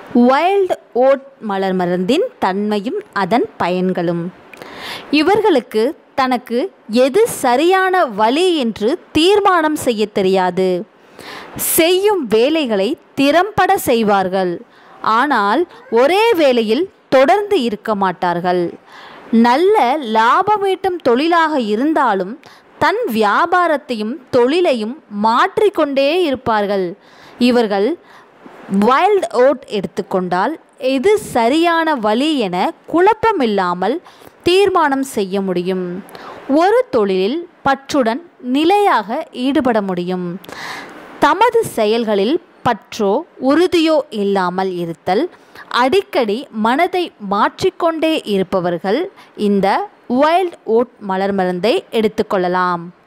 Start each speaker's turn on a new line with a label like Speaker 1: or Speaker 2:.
Speaker 1: wild vote மலர் மருந்தின் தன்மையும் அதன் பயன்களும் இவர்களுக்கு தனக்கு எது சரியான வழி என்று தீர்மானம் செய்ய தெரியாது செய்யும் வேலைகளை திறம்பட செய்வார்கள் ஆனால் ஒரே வேலையில் தொடர்ந்து இருக்க மாட்டார்கள் நல்ல லாபமீட்டும் தொழிலாக இருந்தாலும் தன் வியாபாரத்தையும் தொழிலையும் மாற்றிக்கொண்டே இருப்பார்கள் இவர்கள் வைல்ட் ஓட் எடுத்துக்கொண்டால் எது சரியான வழி என குழப்பமில்லாமல் தீர்மானம் செய்ய முடியும் ஒரு தொழிலில் பற்றுடன் நிலையாக ஈடுபட முடியும் தமது செயல்களில் பற்றோ உறுதியோ இல்லாமல் இருத்தல் அடிக்கடி மனதை மாற்றிக்கொண்டே இருப்பவர்கள் இந்த வைல்ட் ஓட் மலர் மருந்தை எடுத்துக்கொள்ளலாம்